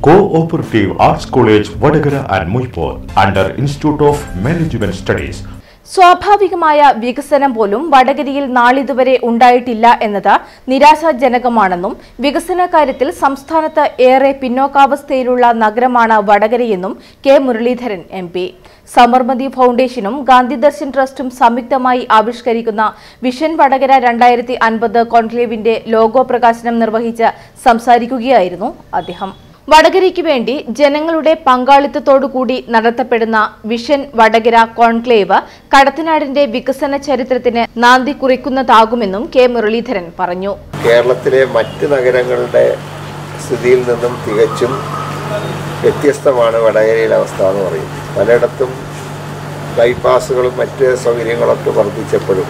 Cooperative Arts College, Vadagara and Muipur, under Institute of Management Studies. സ്വാഭാവികമായ വികസനം പോലും വടകരയിൽ നാളിതുവരെ ഉണ്ടായിട്ടില്ല എന്നത് നിരാശാജനകമാണെന്നും വികസന കാര്യത്തിൽ സംസ്ഥാനത്ത് ഏറെ പിന്നോക്കാവസ്ഥയിലുള്ള നഗരമാണ് വടകരയെന്നും കെ മുരളീധരൻ എം പി സമർമതി ഫൗണ്ടേഷനും ഗാന്ധി ദർശൻ ട്രസ്റ്റും സംയുക്തമായി ആവിഷ്കരിക്കുന്ന വിഷൻ വടകര രണ്ടായിരത്തി അൻപത് കോൺക്ലേവിന്റെ ലോഗോ പ്രകാശനം നിർവഹിച്ച് സംസാരിക്കുകയായിരുന്നു അദ്ദേഹം വടകരയ്ക്ക് വേണ്ടി ജനങ്ങളുടെ പങ്കാളിത്തത്തോടുകൂടി നടത്തപ്പെടുന്ന വിഷൻ വടകര കോൺക്ലേവ് കടത്തനാടിന്റെ വികസന ചരിത്രത്തിന് നാന്തി കുറിക്കുന്നതാകുമെന്നും കെ മുരളീധരൻ പറഞ്ഞു കേരളത്തിലെ മറ്റ് നഗരങ്ങളുടെ സ്ഥിതിയിൽ നിന്നും തികച്ചും വ്യത്യസ്തമാണ് വടകരയിലെ അവസ്ഥ എന്ന് പറയുന്നത് പലയിടത്തും ബൈപ്പാസുകളും മറ്റ് സൗകര്യങ്ങളൊക്കെ വർദ്ധിച്ചപ്പോഴും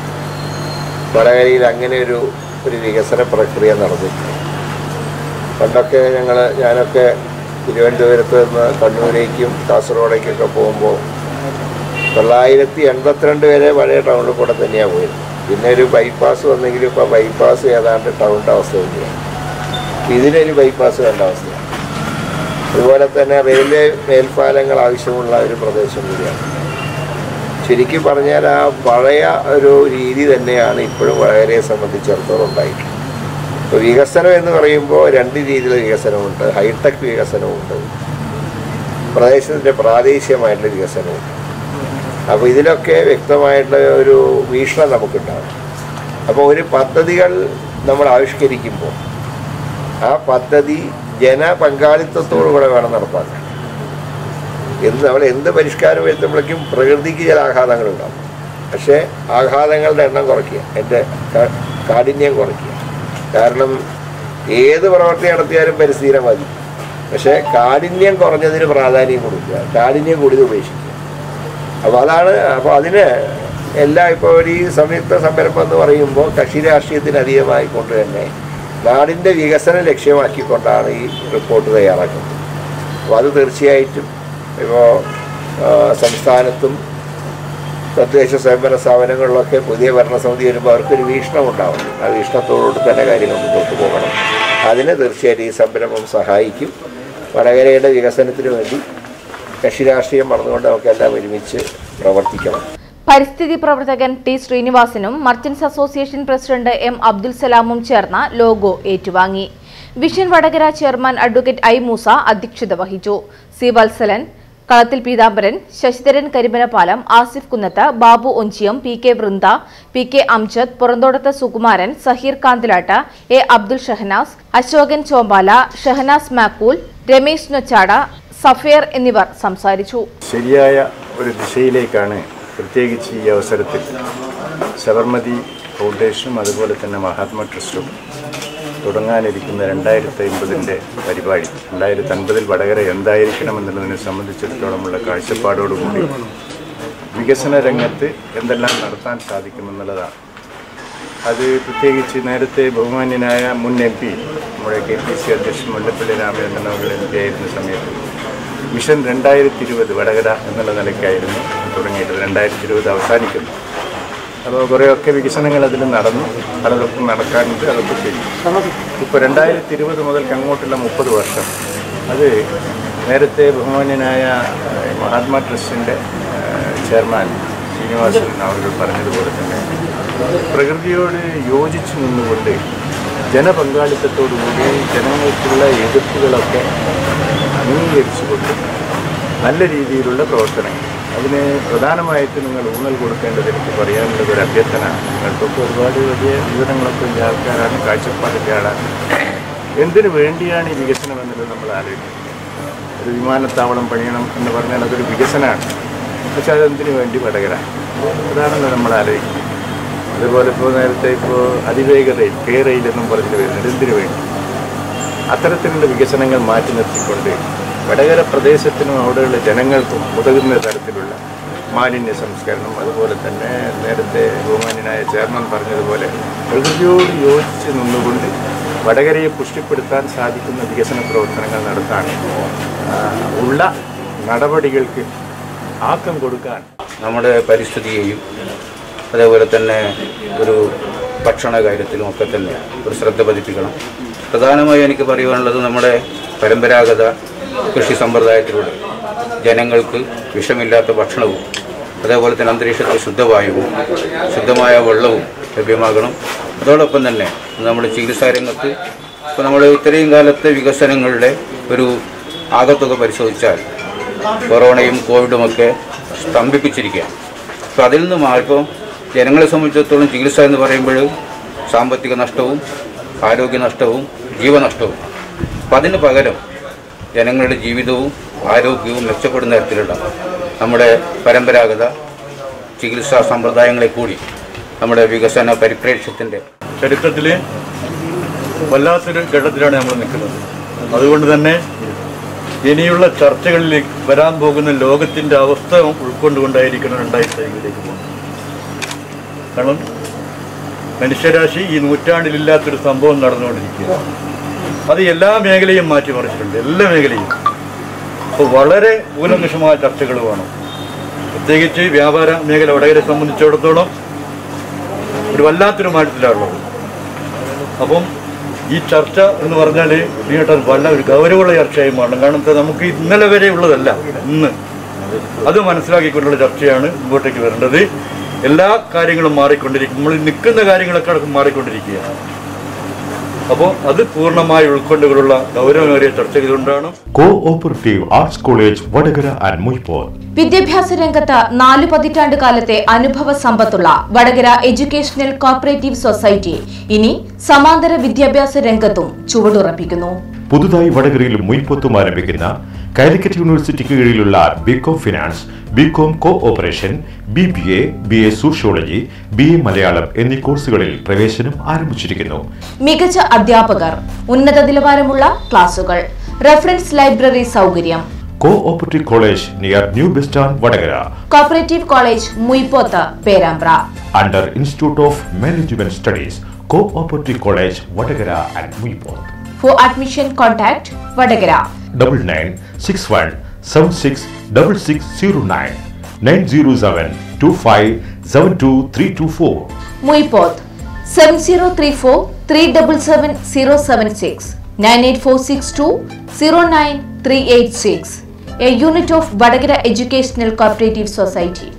വടകരയിൽ അങ്ങനെ ഒരു ഒരു വികസന പ്രക്രിയ നടന്നിട്ടില്ല പണ്ടൊക്കെ ഞങ്ങൾ ഞാനൊക്കെ തിരുവനന്തപുരത്ത് നിന്ന് കണ്ണൂരേക്കും കാസർഗോഡേക്കൊക്കെ പോകുമ്പോൾ തൊള്ളായിരത്തി എൺപത്തിരണ്ട് വരെ പഴയ ടൗണിൽ കൂടെ തന്നെയാണ് പോയത് പിന്നെ ഒരു ബൈപ്പാസ് വന്നെങ്കിലും ഇപ്പോൾ ബൈപ്പാസ് ഏതാണ്ട് ടൗണിൻ്റെ അവസ്ഥ തന്നെയാണ് ഇതിനൊരു ബൈപ്പാസ് വേണ്ട അവസ്ഥയാണ് അതുപോലെ തന്നെ റെയിൽവേ മേൽപ്പാലങ്ങൾ ആവശ്യമുള്ള ഒരു പ്രദേശം കൂടിയാണ് ശരിക്കും പറഞ്ഞാൽ ആ പഴയ ഒരു രീതി തന്നെയാണ് ഇപ്പോഴും വടകരയെ സംബന്ധിച്ചിടത്തോളം ഉണ്ടായിട്ടുള്ളത് ഇപ്പോൾ വികസനം എന്ന് പറയുമ്പോൾ രണ്ട് രീതിയിലുള്ള വികസനമുണ്ട് ഹൈടെക് വികസനമുണ്ട് പ്രദേശത്തിൻ്റെ പ്രാദേശികമായിട്ടുള്ള വികസനമുണ്ട് അപ്പോൾ ഇതിലൊക്കെ വ്യക്തമായിട്ടുള്ള ഒരു വീക്ഷണം നമുക്കുണ്ടാകും അപ്പോൾ ഒരു പദ്ധതികൾ നമ്മൾ ആവിഷ്കരിക്കുമ്പോൾ ആ പദ്ധതി ജനപങ്കാളിത്തത്തോടുകൂടെ വേണം നടപ്പാക്കാൻ എന്ത് നമ്മൾ എന്ത് പരിഷ്കാരം വരുത്തുമ്പോഴേക്കും പ്രകൃതിക്ക് ചില ആഘാതങ്ങളുണ്ടാകും പക്ഷേ ആഘാതങ്ങളുടെ എണ്ണം കുറയ്ക്കുക എൻ്റെ ക- കാഠിന്യം കുറയ്ക്കുക കാരണം ഏത് പ്രവൃത്തി നടത്തിയാലും പരിസ്ഥിതി മതി പക്ഷേ കാഠിന്യം കുറഞ്ഞതിന് പ്രാധാന്യം കൊടുക്കുക കാഠിന്യം കൂടിയത് ഉപേക്ഷിക്കുക അപ്പോൾ അതാണ് അപ്പോൾ അതിന് എല്ലാം ഇപ്പോൾ ഒരു ഈ സംയുക്ത സംരംഭം എന്ന് പറയുമ്പോൾ കക്ഷി രാഷ്ട്രീയത്തിന് അതീതമായി കൊണ്ട് തന്നെ നാടിൻ്റെ വികസനം ലക്ഷ്യമാക്കിക്കൊണ്ടാണ് ഈ റിപ്പോർട്ട് തയ്യാറാക്കുന്നത് അപ്പോൾ അത് തീർച്ചയായിട്ടും ഇപ്പോൾ സംസ്ഥാനത്തും തദ്ദേശ സ്വയംഭരണ സ്ഥാപനങ്ങളിലൊക്കെ പുതിയ ഭരണസമിതി വരുമ്പോൾ അവർക്കൊരു വീക്ഷണം ഉണ്ടാവും ആ വീക്ഷണത്തോടുകൂടി തന്നെ കാര്യങ്ങൾ മുന്നോട്ട് പോകണം അതിന് തീർച്ചയായിട്ടും ഈ സംരംഭം സഹായിക്കും വടകരയുടെ വികസനത്തിന് വേണ്ടി കക്ഷി രാഷ്ട്രീയം മറന്നുകൊണ്ട് നമുക്കെല്ലാം ഒരുമിച്ച് പ്രവർത്തിക്കണം പരിസ്ഥിതി പ്രവർത്തകൻ ടി ശ്രീനിവാസനും merchants association president M Abdul സലാമും ചേർന്ന ലോഗോ ഏറ്റുവാങ്ങി vision Vadakara chairman advocate I Moosa അധ്യക്ഷത വഹിച്ചു C Valsalan Kalathil Peethambaran Sasidharan Karimanapalam Asif Kunnath Babu Onchiyam P K Vrinda P K Amjad Puranthodath Sukumaran Saheer Kanthilat A Abdul Shahnas Ashokan Chombala Shahnas Makkool Ramesh Nochad Safeer എന്നിവർ സംസാരിച്ചു ശരിയായ ഒരു ദിശയിലേക്കാണ് പ്രത്യേകിച്ച് ഈ അവസരത്തിൽ സബർമതി ഫൗണ്ടേഷനും അതുപോലെ തന്നെ മഹാത്മാ ട്രസ്റ്റും തുടങ്ങാനിരിക്കുന്ന രണ്ടായിരത്തി അമ്പതിൻ്റെ പരിപാടി രണ്ടായിരത്തി അൻപതിൽ വടകര എന്തായിരിക്കണം എന്നുള്ളതിനെ സംബന്ധിച്ചിടത്തോളമുള്ള കാഴ്ചപ്പാടോടുകൂടി വികസന രംഗത്ത് എന്തെല്ലാം നടത്താൻ സാധിക്കുമെന്നുള്ളതാണ് അത് പ്രത്യേകിച്ച് നേരത്തെ ബഹുമാന്യനായ മുൻ എം പി നമ്മുടെ കെ പി സി അധ്യക്ഷൻ മുല്ലപ്പള്ളി രാമചന്ദ്രൻ അവർ എം പി ആയിരുന്ന സമയത്ത് മിഷൻ രണ്ടായിരത്തി ഇരുപത് വടകര എന്നുള്ള നിലയ്ക്കായിരുന്നു തുടങ്ങിയിട്ട് രണ്ടായിരത്തി ഇരുപത് അവസാനിക്കുന്നു അപ്പോൾ കുറേയൊക്കെ വികസനങ്ങൾ അതിൽ നടന്നു പലതൊക്കെ നടക്കാനുണ്ട് അതൊക്കെ ശരി ഇപ്പോൾ രണ്ടായിരത്തി ഇരുപത് മുതൽക്ക് അങ്ങോട്ടുള്ള മുപ്പത് വർഷം അത് നേരത്തെ ബഹുമാന്യനായ ഏഹ്, മഹാത്മാ ട്രസ്റ്റിൻ്റെ ഏഹ്, ചെയർമാൻ ശ്രീനിവാസൻ അവർ പറഞ്ഞതുപോലെ തന്നെ പ്രകൃതിയോട് യോജിച്ച് നിന്നുകൊണ്ട് ജനപങ്കാളിത്തത്തോടുകൂടി ജനങ്ങൾക്കുള്ള എതിർപ്പുകളൊക്കെ അംഗീകരിച്ചുകൊണ്ട് നല്ല രീതിയിലുള്ള പ്രവർത്തനങ്ങൾ അതിന് പ്രധാനമായിട്ട് നിങ്ങൾ ഊന്നൽ കൊടുക്കേണ്ടത് എനിക്ക് പറയാനുള്ളത് ഒരു അഭ്യർത്ഥന നിങ്ങൾക്കൊക്കെ ഒരുപാട് വലിയ വിവരങ്ങളൊക്കെ ഉള്ള ആൾക്കാരാണ് കാഴ്ചപ്പാടിൻ്റെ ആളാണ് എന്തിനു വേണ്ടിയാണ് ഈ വികസനം എന്നുള്ളത് നമ്മൾ ആലോചിക്കുന്നത് ഒരു വിമാനത്താവളം പണിയണം എന്ന് പറഞ്ഞാൽ അതൊരു വികസനമാണ് പക്ഷെ അതെന്തിനു വേണ്ടി വടകര അതാണല്ലോ നമ്മൾ ആലോചിക്കുന്നത് അതുപോലെ ഇപ്പോൾ നേരത്തെ ഇപ്പോൾ അതിവേഗ റെയിൽ കെ റെയിൽ എന്നും പറഞ്ഞിട്ട് വരുന്നത് എന്തിനു വേണ്ടി അത്തരത്തിലുള്ള വികസനങ്ങൾ മാറ്റി നിർത്തിക്കൊണ്ട് വടകര പ്രദേശത്തിനും അവിടെയുള്ള ജനങ്ങൾക്കും ഉതകുന്ന തരത്തിലുള്ള മാലിന്യ സംസ്കരണം അതുപോലെ തന്നെ നേരത്തെ ബഹുമാന്യനായ ചെയർമാൻ പറഞ്ഞതുപോലെ പ്രകൃതിയോട് യോജിച്ച് നിന്നുകൊണ്ട് വടകരയെ പുഷ്ടിപ്പെടുത്താൻ സാധിക്കുന്ന വികസന പ്രവർത്തനങ്ങൾ നടത്താൻ ആ, ഉള്ള നടപടികൾക്ക് ആക്കം കൊടുക്കാൻ നമ്മുടെ പരിസ്ഥിതിയെയും അതേപോലെ തന്നെ ഒരു ഭക്ഷണ കാര്യത്തിലും ഒക്കെ തന്നെ ഒരു ശ്രദ്ധ പതിപ്പിക്കണം പ്രധാനമായും എനിക്ക് പറയുവാനുള്ളത് നമ്മുടെ പരമ്പരാഗത കൃഷി സമ്പ്രദായത്തിലൂടെ ജനങ്ങൾക്ക് വിഷമില്ലാത്ത ഭക്ഷണവും അതേപോലെ തന്നെ അന്തരീക്ഷത്തിൽ ശുദ്ധവായുവും ശുദ്ധമായ വെള്ളവും ലഭ്യമാകണം അതോടൊപ്പം തന്നെ നമ്മുടെ ചികിത്സാ രംഗത്ത് ഇപ്പോൾ നമ്മൾ ഇത്രയും കാലത്തെ വികസനങ്ങളുടെ ഒരു ആകത്തുക പരിശോധിച്ചാൽ കൊറോണയും കോവിഡുമൊക്കെ സ്തംഭിപ്പിച്ചിരിക്കുകയാണ് അപ്പോൾ അതിൽ നിന്ന് മാറിപ്പോൾ ജനങ്ങളെ സംബന്ധിച്ചിടത്തോളം ചികിത്സ എന്ന് പറയുമ്പോൾ സാമ്പത്തിക നഷ്ടവും ആരോഗ്യ നഷ്ടവും ജീവനഷ്ടവും അപ്പം അതിന് പകരം ജനങ്ങളുടെ ജീവിതവും ആരോഗ്യവും മെച്ചപ്പെടുന്ന തരത്തിലുള്ള നമ്മുടെ പരമ്പരാഗത ചികിത്സാ സമ്പ്രദായങ്ങളെ കൂടി നമ്മുടെ വികസന പരിപ്രേക്ഷ്യത്തിൻ്റെ ചരിത്രത്തിൽ വല്ലാത്തൊരു ഘട്ടത്തിലാണ് നമ്മൾ നിൽക്കുന്നത് അതുകൊണ്ട് തന്നെ ഇനിയുള്ള ചർച്ചകളിൽ വരാൻ പോകുന്ന ലോകത്തിൻ്റെ അവസ്ഥ ഉൾക്കൊണ്ടുകൊണ്ടായിരിക്കണം രണ്ടായിരത്തി അഞ്ചിലേക്ക് പോകുന്നത് കാരണം മനുഷ്യരാശി ഈ നൂറ്റാണ്ടിലില്ലാത്തൊരു സംഭവം നടന്നുകൊണ്ടിരിക്കുകയാണ് അത് എല്ലാ മേഖലയും മാറ്റിമറിച്ചിട്ടുണ്ട് എല്ലാ മേഖലയും അപ്പോൾ വളരെ കൂലങ്കഷമായ ചർച്ചകൾ വേണം പ്രത്യേകിച്ച് വ്യാപാര മേഖല വടകരെ സംബന്ധിച്ചിടത്തോളം ഒരു വല്ലാത്തൊരു മാറ്റത്തിലാണുള്ളത് അപ്പം ഈ ചർച്ച എന്ന് പറഞ്ഞാൽ നീട്ടൻ വല്ല ഒരു ഗൗരവമുള്ള ചർച്ചയായി മാറണം കാരണം എന്താ നമുക്ക് ഇന്നലെ വരെ ഉള്ളതല്ല ഇന്ന് അത് മനസ്സിലാക്കിക്കൊണ്ടുള്ള ചർച്ചയാണ് മുമ്പോട്ടേക്ക് വരേണ്ടത് എല്ലാ കാര്യങ്ങളും മാറിക്കൊണ്ടിരിക്കും നമ്മൾ നിൽക്കുന്ന കാര്യങ്ങളൊക്കെ അടക്കം മാറിക്കൊണ്ടിരിക്കുകയാണ് അപ്പോൾ അത് പൂർണ്ണമായി ഉൾക്കൊണ്ടുകൊണ്ടുള്ള ഗൗരവമേറിയ ചർച്ചകൾ കൊണ്ടാണ് cooperative arts college Vadakara and Muyippoth വിദ്യാഭ്യാസ രംഗത്ത് നാല് പതിറ്റാണ്ട് കാലത്തെ അനുഭവ സമ്പത്തുള്ള വടകര എഡ്യൂക്കേഷണൽ കോപ്പറേറ്റീവ് സൊസൈറ്റി ഇനി സമാന്തര വിദ്യാഭ്യാസ രംഗത്തും ചുവടുറപ്പിക്കുന്നു പുതുതായി വടകരയിൽ മുയ്പൊത്തും ആരംഭിക്കുന്ന കാലിക്കറ്റ് യൂണിവേഴ്സിറ്റിക്ക് കീഴിലുള്ള B Com finance B Com cooperation B B A B A sociology B A Malayalam എന്നീ കോഴ്സുകളിൽ പ്രവേശനം ആരംഭിച്ചിരിക്കുന്നു മികച്ച അധ്യാപകർ ഉന്നത നിലവാരമുള്ള ക്ലാസുകൾ റെഫറൻസ് ലൈബ്രറി സൗകര്യം cooperative college near new bus stand Vadakara cooperative college Muyippoth Perambra under institute of management studies cooperative college Vadakara and Muyippoth for admission contact Vadakara double nine six one seven six double six zero nine nine zero seven two five seven two three two four Muyippoth seven zero three four three double seven zero seven six nine eight four six two zero nine three eight six A unit of Vadakara educational cooperative society